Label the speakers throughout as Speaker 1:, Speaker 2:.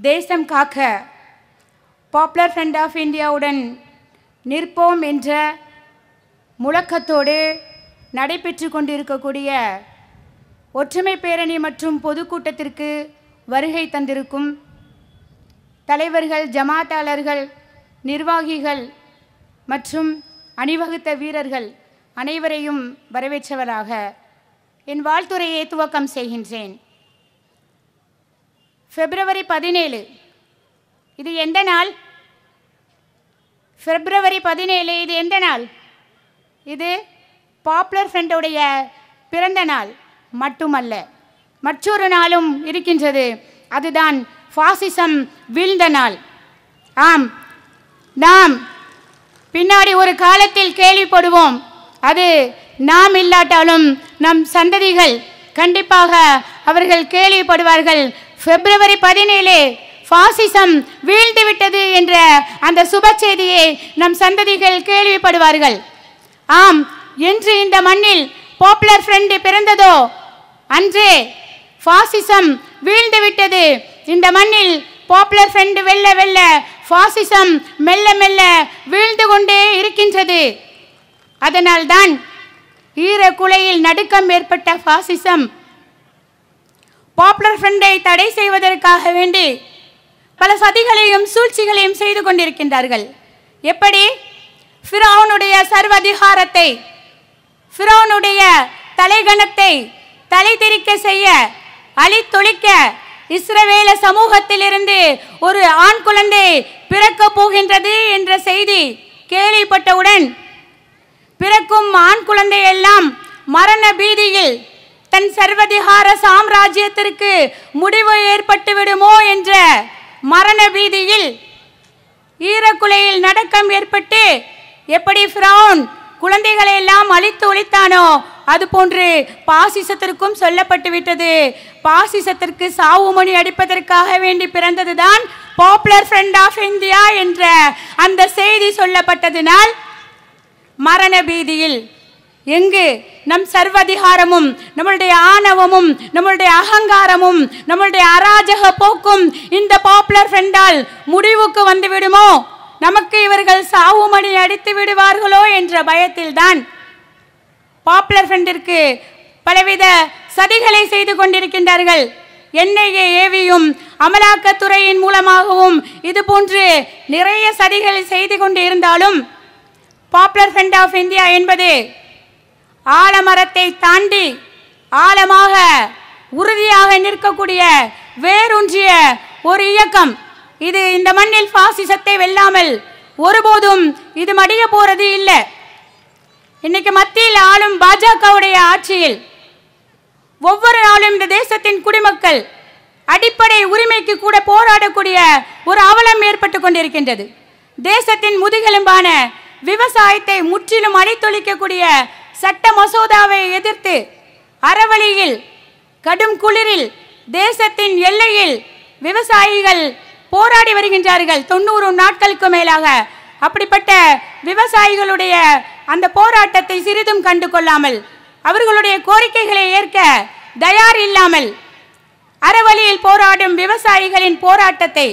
Speaker 1: தேசம் காக்க popular front of இந்தியாவுடன் நிற்போம் என்ற முழக்கத்தோடு நடைபெற்று கொண்டிருக்கக்கூடிய ஒற்றுமை பேரணி மற்றும் பொதுக்கூட்டத்திற்கு வருகை தந்திருக்கும் தலைவர்கள் ஜமாத்தாளர்கள் நிர்வாகிகள் மற்றும் அணிவகுத்த வீரர்கள் அனைவரையும் வரவேற்றவராக என் வாழ்த்துறையை துவக்கம் செய்கின்றேன் பிப்ரவரி பதினேழு இது எந்த நாள் பிப்ரவரி பதினேழு இது எந்த நாள் இது பாப்புலர் ஃப்ரெண்டோடைய பிறந்த நாள் மட்டுமல்ல மற்றொரு நாளும் இருக்கின்றது அதுதான் ஃபாசிசம் வீழ்ந்த நாள் ஆம் நாம் பின்னாடி ஒரு காலத்தில் கேள்விப்படுவோம் அது நாம் இல்லாட்டாலும் நம் சந்ததிகள் கண்டிப்பாக அவர்கள் கேள்விப்படுவார்கள் பிப்ரவரி பதினேழு பாசிசம் வீழ்ந்து விட்டது என்ற அந்த சுப செய்தியை நம் சந்ததிகள் கேள்விப்படுவார்கள் ஆம் என்று இந்த மண்ணில் பாப்புலர் ஃப்ரெண்டு பிறந்ததோ அன்றே பாசிசம் வீழ்ந்து விட்டது இந்த மண்ணில் பாப்புலர் ஃப்ரெண்டு வெல்ல வெல்ல பாசிசம் மெல்ல மெல்ல வீழ்ந்து கொண்டே இருக்கின்றது அதனால்தான் ஈர குலையில் நடுக்கம் ஏற்பட்ட பாசிசம் பாப்புலர் ஃப்ரெண்டை தடை செய்வதற்காக வேண்டி பல சதிகளையும் சூழ்ச்சிகளையும் செய்து கொண்டிருக்கின்றார்கள் எப்படி ஃபிரௌனுடைய சர்வதிகாரத்தை ஃபிரௌனுடைய தலைகணத்தை தலை திரிக்க செய்ய அழித்தொழிக்க இஸ்ரவேல சமூகத்திலிருந்து ஒரு ஆண் குழந்தை பிறக்க போகின்றது என்ற செய்தி கேள்விப்பட்டவுடன் பிறக்கும் ஆண் குழந்தையெல்லாம் மரண பீதியில் தன் சர்வதிகார சாம்ராஜ்யத்திற்கு முடிவு ஏற்பட்டு விடுமோ என்ற மரண பீதியில் ஈரக்குலையில் நடக்கம் ஏற்பட்டு எப்படி ஃபிரௌன் குழந்தைகளை எல்லாம் அழித்து ஒழித்தானோ அது போன்று பாசிசத்திற்கும் சொல்லப்பட்டு விட்டது பாசிசத்திற்கு சாவு மணி அடிப்பதற்காக வேண்டி பிறந்ததுதான் பாப்புலர் ஃப்ரண்ட் ஆஃப் இந்தியா என்ற அந்த செய்தி சொல்லப்பட்டதினால் மரண பீதியில் எங்கு நம் சர்வதிகாரமும் நம்மளுடைய ஆணவமும் நம்மளுடைய அகங்காரமும் நம்மளுடைய அராஜக போக்கும் இந்த பாப்புலர் ஃப்ரெண்டால் முடிவுக்கு வந்து விடுமோ நமக்கு இவர்கள் சாவு மணி அடித்து விடுவார்களோ என்ற பயத்தில்தான் பாப்புலர் ஃப்ரெண்டிற்கு பலவித சதிகளை செய்து கொண்டிருக்கின்றார்கள் என்ஐஏ ஏவியும் அமலாக்கத்துறையின் மூலமாகவும் இது போன்று நிறைய சதிகளை செய்து கொண்டு இருந்தாலும் பாப்புலர் ஃப்ரண்ட் ஆஃப் இந்தியா என்பது ஆலமரத்தை தாண்டி ஆழமாக உறுதியாக நிற்கக்கூடிய வேரூன்றிய ஒரு இயக்கம் இது இந்த மண்ணில் பாசிசத்தை வெல்லாமல் ஒருபோதும் இது மடிய போறது இல்லை இன்னைக்கு மத்தியில் ஆளும் பாஜகவுடைய ஆட்சியில் ஒவ்வொரு நாளும் இந்த தேசத்தின் குடிமக்கள் அடிப்படை உரிமைக்கு கூட போராடக்கூடிய ஒரு அவலம் ஏற்பட்டு கொண்டிருக்கின்றது தேசத்தின் முதுகெலும்பான விவசாயத்தை முற்றிலும் அழித்தொழிக்கக்கூடிய சட்ட மசோதாவை எதிர்த்து அறவழியில் கடும் குளிரில் தேசத்தின் எல்லையில் விவசாயிகள் போராடி வருகின்றார்கள் தொண்ணூறு நாட்களுக்கு மேலாக அப்படிப்பட்ட விவசாயிகளுடைய அந்த போராட்டத்தை சிறிதும் கண்டு கொள்ளாமல் அவர்களுடைய கோரிக்கைகளை ஏற்க தயார் இல்லாமல் அறவழியில் போராடும் விவசாயிகளின் போராட்டத்தை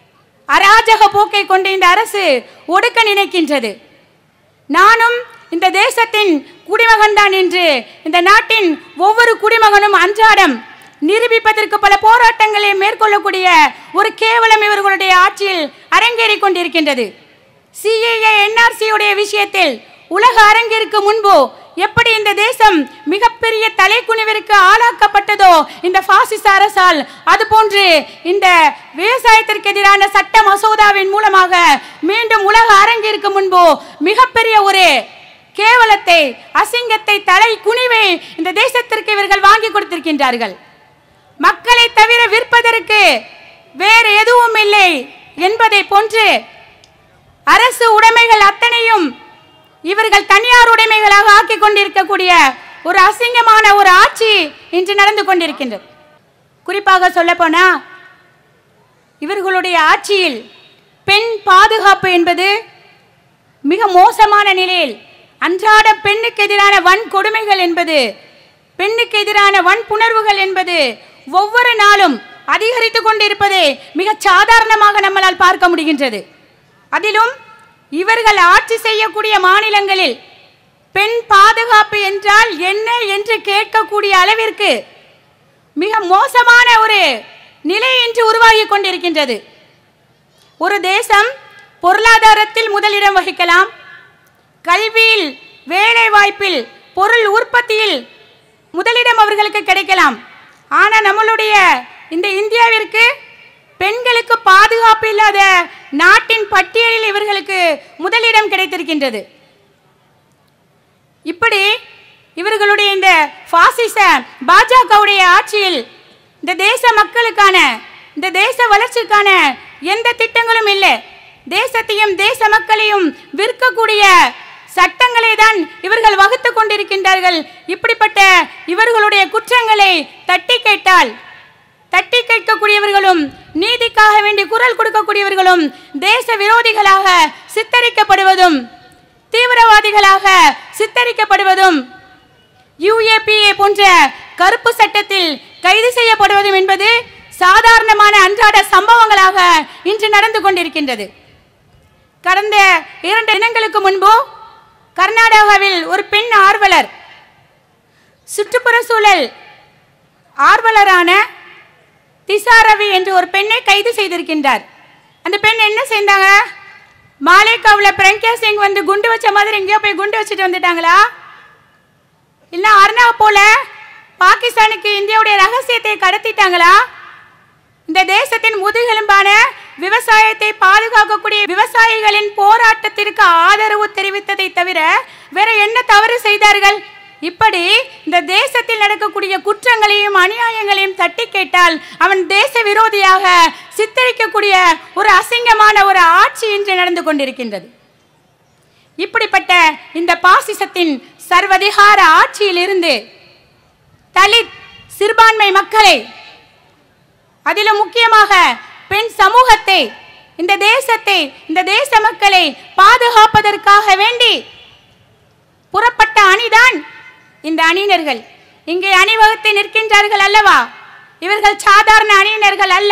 Speaker 1: அராஜக போக்கை கொண்டு இந்த அரசு ஒடுக்க நினைக்கின்றது நானும் இந்த தேசத்தின் குடிமகன்தான் என்று இந்த நாட்டின் ஒவ்வொரு குடிமகனும் அன்றாடம் நிரூபிப்பதற்கு பல போராட்டங்களை மேற்கொள்ளக்கூடிய ஒரு கேவலம் இவர்களுடைய ஆட்சியில் அரங்கேறி கொண்டிருக்கின்றது சிஏஏ என்ஆர்சியுடைய விஷயத்தில் உலக அரங்கிற்கு முன்பு எப்படி இந்த தேசம் மிகப்பெரிய தலைக்குனிவிற்கு ஆளாக்கப்பட்டதோ இந்த பாசிச அரசால் அதுபோன்று இந்த விவசாயத்திற்கு எதிரான சட்ட மசோதாவின் மூலமாக மீண்டும் உலக அரங்கிற்கு முன்பு மிகப்பெரிய ஒரு கேவலத்தை அசிங்கத்தை தலை குனிவை இந்த தேசத்திற்கு இவர்கள் வாங்கி கொடுத்திருக்கின்றார்கள் மக்களை தவிர விற்பதற்கு வேறு எதுவும் இல்லை என்பதை போன்று அரசு உடைமைகள் அத்தனையும் இவர்கள் தனியார் உடைமைகளாக ஆக்கி கொண்டிருக்கக்கூடிய ஒரு அசிங்கமான ஒரு ஆட்சி இன்று நடந்து கொண்டிருக்கின்றது குறிப்பாக சொல்லப்போனா இவர்களுடைய ஆட்சியில் பெண் பாதுகாப்பு என்பது மிக மோசமான நிலையில் அன்றாட பெண்ணுக்கு எதிரான வன்கொடுமைகள் என்பது பெண்ணுக்கு எதிரான வன்புணர்வுகள் என்பது ஒவ்வொரு நாளும் அதிகரித்து கொண்டிருப்பதை மிக சாதாரணமாக நம்மளால் பார்க்க முடிகின்றது அதிலும் இவர்கள் ஆட்சி செய்யக்கூடிய மாநிலங்களில் பெண் பாதுகாப்பு என்றால் என்ன என்று கேட்கக்கூடிய அளவிற்கு மிக மோசமான ஒரு நிலை இன்று உருவாகி கொண்டிருக்கின்றது ஒரு தேசம் பொருளாதாரத்தில் முதலிடம் வகிக்கலாம் கல்வியில் வேலை வாய்ப்பில் பொருள் உற்பத்தியில் முதலிடம் அவர்களுக்கு கிடைக்கலாம் ஆனால் நம்மளுடைய இந்த இந்தியாவிற்கு பெண்களுக்கு பாதுகாப்பு இல்லாத நாட்டின் பட்டியலில் இவர்களுக்கு முதலிடம் கிடைத்திருக்கின்றது இப்படி இவர்களுடைய இந்த பாசிச பாஜகவுடைய ஆட்சியில் இந்த தேச மக்களுக்கான இந்த தேச வளர்ச்சிக்கான எந்த திட்டங்களும் இல்லை தேசத்தையும் தேச மக்களையும் விற்கக்கூடிய சட்டங்களை தான் இவர்கள் வகுத்து கொண்டிருக்கின்றார்கள் இப்படிப்பட்ட இவர்களுடைய குற்றங்களை தட்டி கேட்டால் தட்டி கேட்கக்கூடியவர்களும் நீதிக்காக வேண்டி குரல் கொடுக்கக்கூடியவர்களும் தேச விரோதிகளாக சித்தரிக்கப்படுவதும் தீவிரவாதிகளாக சித்தரிக்கப்படுவதும் யுஏபிஏ போன்ற கருப்பு சட்டத்தில் கைது செய்யப்படுவதும் என்பது சாதாரணமான அன்றாட சம்பவங்களாக இன்று நடந்து கொண்டிருக்கின்றது கடந்த இரண்டு தினங்களுக்கு முன்பு கர்நாடகாவில் ஒரு பெண் ஆர்வலர் சுற்றுப்புற சூழல் ஆர்வலரான திசா ரவி என்று ஒரு பெண்ணை கைது செய்திருக்கின்றார் அந்த பெண் என்ன செய்தாங்க மாலேகாவில் பிரங்யா சிங் வந்து குண்டு வச்ச மாதிரி எங்கேயோ போய் குண்டு வச்சுட்டு வந்துட்டாங்களா இல்லை அருணா போல பாகிஸ்தானுக்கு இந்தியாவுடைய ரகசியத்தை கடத்திட்டாங்களா இந்த தேசத்தின் முதுகெலும்பான விவசாயத்தை பாதுகாக்கக்கூடிய விவசாயிகளின் போராட்டத்திற்கு ஆதரவு தெரிவித்ததை தவிர வேற என்ன தவறு செய்தார்கள் இப்படி இந்த தேசத்தில் நடக்கக்கூடிய குற்றங்களையும் அநியாயங்களையும் தட்டி கேட்டால் அவன் தேச விரோதியாக சித்தரிக்கக்கூடிய ஒரு அசிங்கமான ஒரு ஆட்சி இன்று நடந்து கொண்டிருக்கின்றது இப்படிப்பட்ட இந்த பாசிசத்தின் சர்வதிகார ஆட்சியிலிருந்து தலித் சிறுபான்மை மக்களை அதிலும் முக்கியமாக பெண் சமூகத்தை இந்த தேசத்தை இந்த தேச மக்களை பாதுகாப்பதற்காக வேண்டி புறப்பட்ட அணிதான் இந்த அணியினர்கள் இங்கே அணிவகுத்து நிற்கின்றார்கள் அல்லவா இவர்கள் சாதாரண அணியினர்கள் அல்ல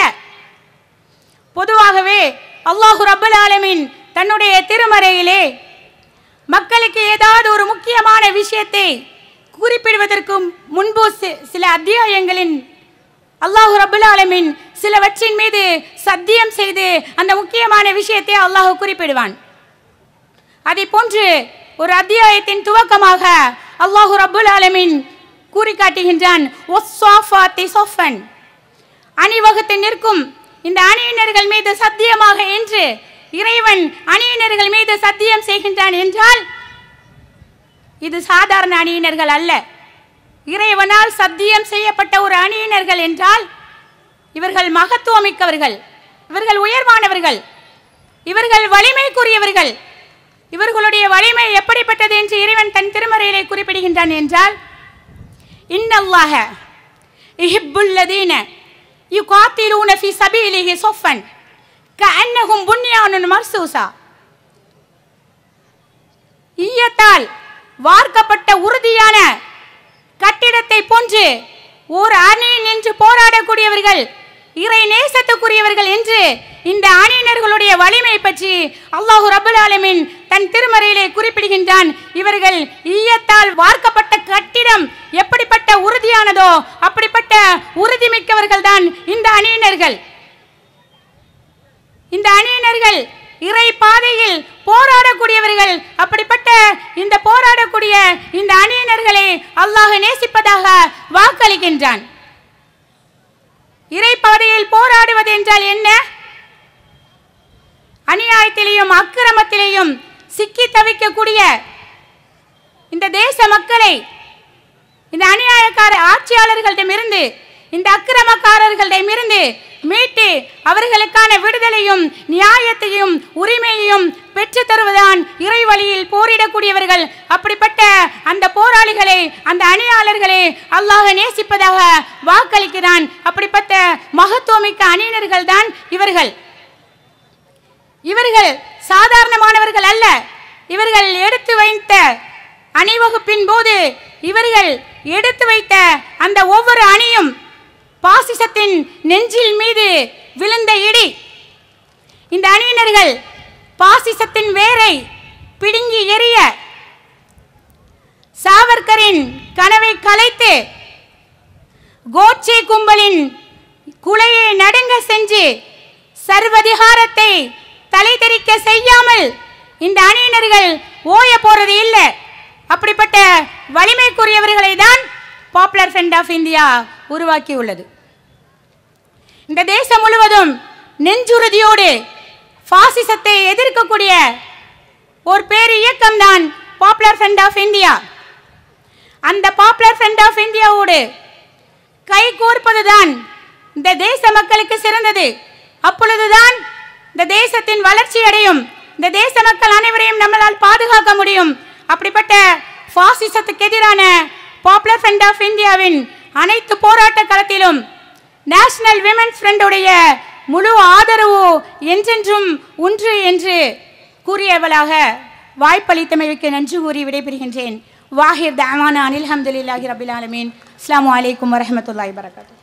Speaker 1: பொதுவாகவே அல்லாஹு ரப்பல் ஆலமீன் தன்னுடைய திருமறையிலே மக்களுக்கு ஏதாவது ஒரு முக்கியமான விஷயத்தை குறிப்பிடுவதற்கு முன்பு சி- சில அத்தியாயங்களின் அல்லாஹு ரபுல் ஆலமீன் சிலவற்றின் மீது சத்தியம் செய்து அந்த முக்கியமான விஷயத்தை அல்லாஹ் குறிப்பிடுவான் அதை போன்று ஒரு அத்தியாயத்தின் துவக்கமாக அல்லாஹு ரபுல் ஆலமீன் கூறி காட்டுகின்றான் "வஸ்ஸாஃபாத்தி ஸஃபன்." அணிவகுத்து நிற்கும் இந்த அணியினர்கள் மீது சத்தியமாக என்று இறைவன் அணியினர்கள் மீது சத்தியம் செய்கின்றான் என்றால் இது சாதாரண அணியினர்கள் அல்ல இறைவனால் சத்தியம் செய்யப்பட்ட ஒரு அணியினர்கள் என்றால் இவர்கள் மகத்துவமிக்கவர்கள் இவர்கள் உயர்வானவர்கள் இவர்கள் வலிமைக்குரியவர்கள் இவர்களுடைய வலிமை எப்படிப்பட்டது என்று இறைவன் தன் திருமறையிலே குறிப்பிடுகின்றான் என்றால் இன்னல்லாஹ இஹிப்புல்லதீன யுகாத்திலூன ஃபி சபீலிஹி சொஃபன் கஅன்னஹும் புன்யானுன் மர்சூசா ஈயத்தால் வார்க்கப்பட்ட உறுதியான கட்டிடத்தை போன்று ஓர் அணி நின்று போராடக்கூடியவர்கள் இறை நேசத்துக்குரியவர்கள் என்று இந்த அணியினர்களுடைய வலிமை பற்றி அல்லாஹு ரபுல் ஆலமீன் தன் திருமறையிலே குறிப்பிடுகின்றான் இவர்கள் ஈயத்தால் வார்க்கப்பட்ட கட்டிடம் எப்படிப்பட்ட உறுதியானதோ அப்படிப்பட்ட உறுதிமிக்கவர்கள் தான் இந்த அணியினர்கள் இந்த அணியினர்கள் இறை பாதையில் போராடக்கூடியவர்கள் அப்படிப்பட்ட இந்த போராடக்கூடிய இந்த அணியினர்களை அல்லாஹ் நேசிப்பதாக வாக்களிக்கின்றான் இறை பாதையில் போராடுவது என்றால் என்ன அநியாயத்திலேயும் அக்கிரமத்திலேயும் சிக்கி தவிக்கக்கூடிய இந்த தேச மக்களை இந்த அநியாயக்கார ஆட்சியாளர்களிடமிருந்து இந்த அக்கிரமக்காரர்களிடமிருந்து மீட்டு அவர்களுக்கான விடுதலையும் நியாயத்தையும் உரிமையையும் பெற்று தருவதான் இறை வழியில் போரிடக்கூடியவர்கள் அப்படிப்பட்ட அந்த போராளிகளை அந்த அணியாளர்களை அல்லாஹ் நேசிப்பதாக வாக்களிக்கிறான் அப்படிப்பட்ட மகத்துவமிக்க அணியினர்கள் தான் இவர்கள் இவர்கள் சாதாரணமானவர்கள் அல்ல இவர்கள் எடுத்து வைத்த அணிவகுப்பின் போது இவர்கள் எடுத்து வைத்த அந்த ஒவ்வொரு அணியும் பாசிசத்தின் நெஞ்சில் மீது விழுந்த இடி இந்த அணியினர்கள் பாசிசத்தின் வேரை பிடுங்கி எறிய சாவர்கரின் கனவை கலைத்து கோட்சே கும்பலின் குலையை நடுங்க செஞ்சு சர்வதிகாரத்தை தலை தெறிக்க செய்யாமல் இந்த அணியினர்கள் ஓய போறது இல்லை அப்படிப்பட்ட வலிமைக்குரியவர்களை தான் பாப்புலர் ஃப்ரண்ட் ஆஃப் இந்தியா உருவாக்கியுள்ளது இந்த தேசம் முழுவதும் நெஞ்சுறுதியோடு பாசிசத்தை எதிர்க்கக்கூடிய ஒரு பேர் இயக்கம் தான் பாப்புலர் ஃப்ரண்ட் ஆஃப் இந்தியா அந்த பாப்புலர் ஃப்ரண்ட் ஆஃப் இந்தியாவோடு கை கோர்ப்பதுதான் இந்த தேச மக்களுக்கு சிறந்தது அப்பொழுதுதான் இந்த தேசத்தின் வளர்ச்சி அடையும் இந்த தேச மக்கள் அனைவரையும் நம்மளால் பாதுகாக்க முடியும் அப்படிப்பட்ட பாசிசத்துக்கு எதிரான பாப்புலர் ஃப்ரண்ட் ஆஃப் இந்தியாவின் அனைத்து போராட்ட களத்திலும் நேஷனல் விமென்ஸ் ஃப்ரண்டுடைய முழு ஆதரவு என்றென்றும் ஒன்று என்று கூறியவளாக வாய்ப்பளித்தமைக்கு நன்றி கூறி விடைபெறுகின்றேன் வாஹிர் தாவானா அனில் அஹமதுல்லாஹி ரபில் ஆலமீன் அஸ்ஸலாமு அலைக்கும் வரஹ்மத்துல்லாஹி வரகாத்து